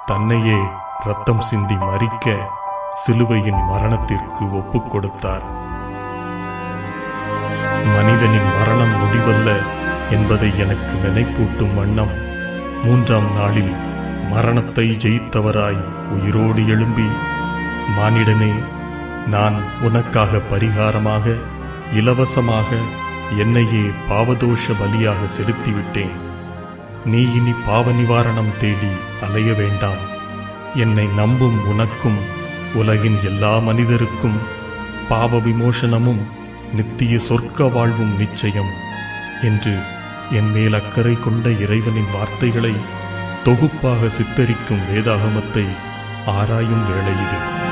தன்னையே ரத்தம் சிந்தி மறிக்க சிலுவையின் மரணத்திற்கு ஒப்புக் கொடுத்தார் மனிதனின் மரணம் முடிவல்ல என்பதை எனக்கு நினைப்பூட்டும் வண்ணம் மூன்றாம் நாளில் மரணத்தை ஜெயித்தவராய் உயிரோடு எழும்பி மானிடனே நான் உனக்காக பரிகாரமாக இலவசமாக என்னையே பாவதோஷ பலியாக செலுத்திவிட்டேன் நீ இனி பாவ நிவாரணம் தேடி அலைய வேண்டாம் என்னை நம்பும் உனக்கும் உலகின் எல்லா மனிதருக்கும் பாவ விமோசனமும் நித்திய சொர்க்க வாழ்வும் நிச்சயம் என்று என் மேல் அக்கறை கொண்ட இறைவனின் வார்த்தைகளை தொகுப்பாக சித்தரிக்கும் வேதாகமத்தை ஆராயும் வேளை இது